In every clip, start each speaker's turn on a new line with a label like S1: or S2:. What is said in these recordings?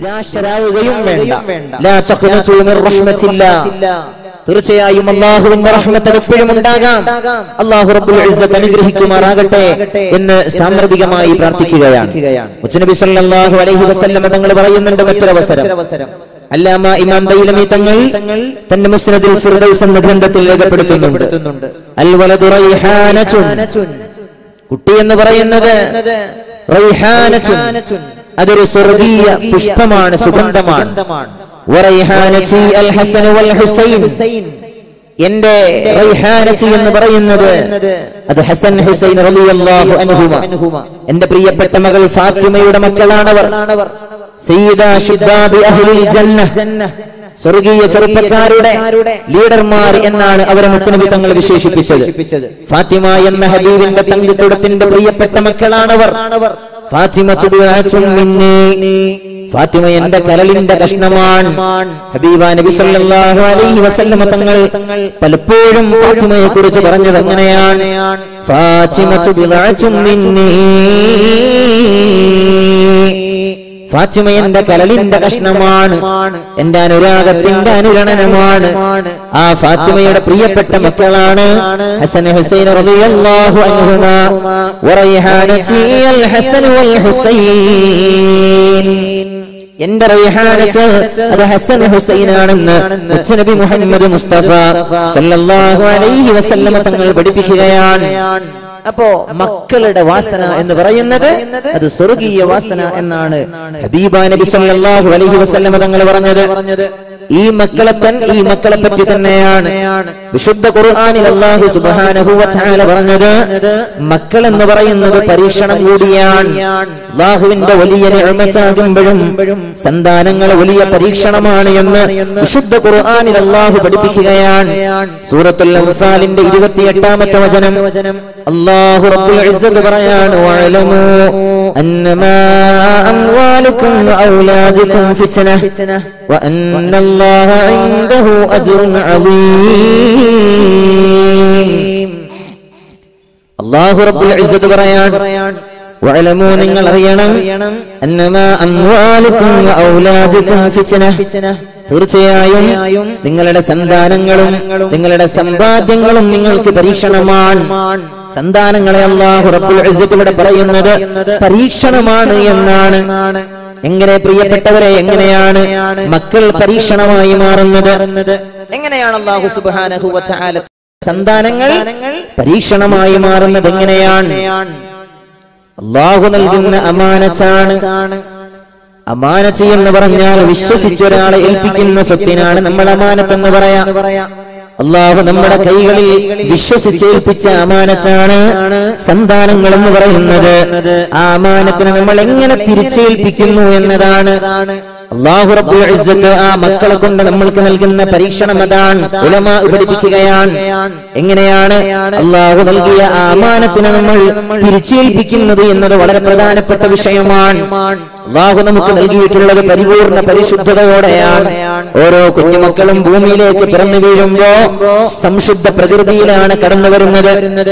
S1: നിരാശരാവുകയും വേണ്ട ലാ തഖ്നതു മിർ റഹ്മത്തില്ലാ തീർച്ചയായും അള്ളാഹുവിന്റെ റഹ്മത്ത് എപ്പോഴും ഉണ്ടാകാം അള്ളാഹു റബ്ബുൽ ഇസ്സത്ത് അനുഗ്രഹിക്കുമാറാകട്ടെ എന്ന് സാന്ദർഭികമായി പ്രാർത്ഥിക്കുകയാണ് മുച്ചനബി സല്ലല്ലാഹു അലൈഹി വസല്ലം തങ്ങൾ പറയുന്നുണ്ട് മറ്റൊരവസരം അല്ലാമ ഇമാം ദൈലമി തങ്ങൾ തന്റെ മുസ്നദിൽ ഫിർദൗസ് എന്ന ഗ്രന്ഥത്തിൽ രേഖപ്പെടുത്തുന്നുണ്ട് അൽ വലദു റൈഹാനത്തുൻ കുട്ടി എന്ന് പറയുന്നത് റൈഹാനത്തുൻ അതൊരു സ്വർഗീയ പുഷ്പമാണ് സുഗന്ധമാണ് വറൈഹാനത്തി അൽ ഹസൻ വൽ ഹുസൈൻ എന്റെ റൈഹാനത്തി എന്ന് പറയുന്നത് അത് ഹസൻ ഹുസൈൻ റളിയല്ലാഹു അൻഹുമ എന്റെ പ്രിയപ്പെട്ട മകൾ ഫാത്തിമയുടെ മക്കളാണവർ സയ്യിദ ശുദ്ദാബി അഹ്ലിൽ ജന്ന സ്വർഗീയ ചെറുപ്പക്കാരുടെ ലീഡർമാർ എന്നാണ് അവരെ മുത്തനബി തങ്ങൾ വിശേഷിപ്പിച്ചത് ഫാത്തിമ എന്ന ഹബീബിന്റെ തങ്കത്തുടത്തിന്റെ പ്രിയപ്പെട്ട മക്കളാണവർ ഫാത്തിമ ഫാത്തിമ എന്റെ കരളിന്റെ കഷ്ണമാണ് ഹബീബ നബി സല്ലല്ലാഹു അലൈഹി വസല്ലമ തങ്ങൾ പലപ്പോഴും ഫാത്തിമയെ കുറിച്ച് പറഞ്ഞത് എങ്ങനെയാണ് ഫാത്തിമ ഫാത്തിമ എന്റെ കരളിന്റെ കഷ്ണമാണ് എന്റെ അനുരാഗത്തിന്റെ അനുരണനമാണ് ആ ഫാത്തിമയുടെ പ്രിയപ്പെട്ട മക്കളാണ് ഹസൻ ഹുസൈൻ റളിയല്ലാഹു അൻഹുമാ വറൈഹാനതി അൽ ഹസൻ വൽ ഹുസൈൻ എന്റെ റൈഹാനത്ത് അത് ഹസൻ ഹുസൈനാണെന്ന് നബി മുഹമ്മദ് മുസ്തഫ സല്ലല്ലാഹു അലൈഹി വസല്ലമ തങ്ങൾ പഠിപ്പിക്കുകയാണ് അപ്പോ മക്കളുടെ വാസന എന്ന് പറയുന്നത് അത് സ്വർഗീയ വാസന എന്നാണ് ഹബീബ നബി സല്ലല്ലാഹു അലൈഹി വസല്ലമ തങ്ങൾ പറഞ്ഞത് ഈ മക്കളെ തൻ ഈ മക്കളെ പറ്റി തന്നെയാണ് വിശുദ്ധ ഖുർആനിൽ അല്ലാഹു സുബ്ഹാനഹു വ തആല പറഞ്ഞത് മക്കൾ എന്ന് പറയുന്നത് പരീക്ഷണം കൂടിയാണ് അല്ലാഹുവിന്റെ വലിയ നിഅമത്താകുമ്പോഴും സന്താനങ്ങൾ വലിയ പരീക്ഷണമാണ് എന്ന് വിശുദ്ധ ഖുർആനിൽ അല്ലാഹു പഠിപ്പിക്കുകയാണ് സൂറത്തുൽ അൻഫാലിന്റെ 28ാമത്തെ വചനം അല്ലാഹു റബ്ബുൽ ഇസ്സത്ത് പറയാണ് വഅലമു അന്നമാ അംവാലുക്കും വഔലാദുക്കും ഫിത്ന وأن الله عنده أجر عظيم الله رب العزة بريان وعلموا നിങ്ങൾ അറിയണം അന്നമാ അംവാലുക്കും വഔലാദുക്കും ഫിത്ന തീർച്ചയായും നിങ്ങളുടെ സന്താനങ്ങളും നിങ്ങളുടെ സമ്പാദ്യങ്ങളും നിങ്ങൾക്ക് പരീക്ഷണമാണ് സന്താനങ്ങളെ അല്ലാഹു റബ്ബുൽ ഇസ്സത്ത് ഇവിടെ പറയുന്നത് പരീക്ഷണമാണ് എന്നാണ് എങ്ങനെ പ്രിയപ്പെട്ടവരെ എങ്ങനെയാണ് മക്കൾ പരീക്ഷണമായി മാറുന്നത് എങ്ങനെയാണ് അള്ളാഹു സുബ്ഹാനഹു വ തആല സന്താനങ്ങൾ പരീക്ഷണമായി മാറുന്നത് എങ്ങനെയാണ് അള്ളാഹു നൽകുന്ന അമാനത്താണ് അമാനത്ത് എന്ന് പറഞ്ഞാൽ വിശ്വസിച്ച ഒരാളെ ഏൽപ്പിക്കുന്ന സ്വത്തിനാണ് നമ്മൾ അമാനത്ത് എന്ന് പറയാം അള്ളാഹു നമ്മുടെ കൈകളിൽ വിശ്വസിച്ചേൽപ്പിച്ച അമാനത്താണ് സന്താനങ്ങൾ എന്ന് പറയുന്നത് ആ അമാനത്തിനെ നമ്മൾ എങ്ങനെ തിരിച്ചേൽപ്പിക്കുന്നു എന്നതാണ് അള്ളാഹു റബ്ബുൽ ഇസ്സത്ത് ആ മക്കളെ കൊണ്ട് നമ്മൾക്ക് നൽകുന്ന പരീക്ഷണം അതാണ് ഉലമ പഠിപ്പിക്കുകയാണ് എങ്ങനെയാണ് അള്ളാഹു നൽകിയ ആ അമാനത്തിനെ നമ്മൾ തിരിച്ചേൽപ്പിക്കുന്നത് എന്നത് വളരെ പ്രധാനപ്പെട്ട വിഷയമാണ് അള്ളാഹു നമുക്ക് നൽകിയിട്ടുള്ളത് പരിപൂർണ പരിശുദ്ധതയോടെയാണ് ഓരോ കുഞ്ഞുമക്കളും ഭൂമിയിലേക്ക് പിറന്നു വീഴുമ്പോ സംശുദ്ധ പ്രകൃതിയിലാണ് കടന്നു വരുന്നത്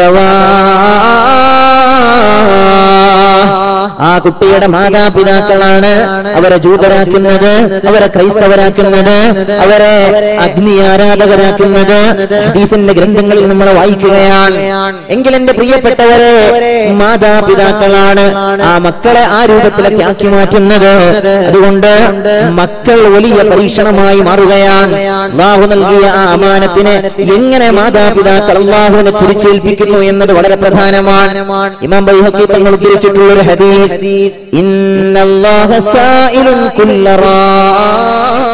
S1: ആ കുട്ടിയുടെ മാതാപിതാക്കളാണ് അവരെ ജൂതരാക്കുന്നത് അവരെ ക്രൈസ്തവരാക്കുന്നത് അവരെ അഗ്നി ആരാധകരാക്കുന്നത് ഹദീസിന്റെ ഗ്രന്ഥങ്ങളിൽ നമ്മൾ വായിക്കുകയാണ് എങ്കിൽ എന്റെ പ്രിയപ്പെട്ടവരെ മാതാപിതാക്കളാണ് ആ മക്കളെ ആ രൂപത്തിലൊക്കെ ആക്കി മാറ്റുന്നത് അതുകൊണ്ട് മക്കൾ വലിയ പരീക്ഷണമായി മാറുകയാണ് അള്ളാഹു നൽകിയ ആ അമാനത്തിനെ എങ്ങനെ മാതാപിതാക്കൾ അള്ളാഹുവിനെ തിരിച്ചേൽപ്പിക്കുന്നു എന്നത് വളരെ പ്രധാനമാണ് ഇമാം ബൈഹക്കി തങ്ങൾ ഉദ്ധരിച്ചിട്ടുള്ള ഒരു ഹദീസ് ഇന്നല്ലാഹ സായിലുൻ കുല്ല റാ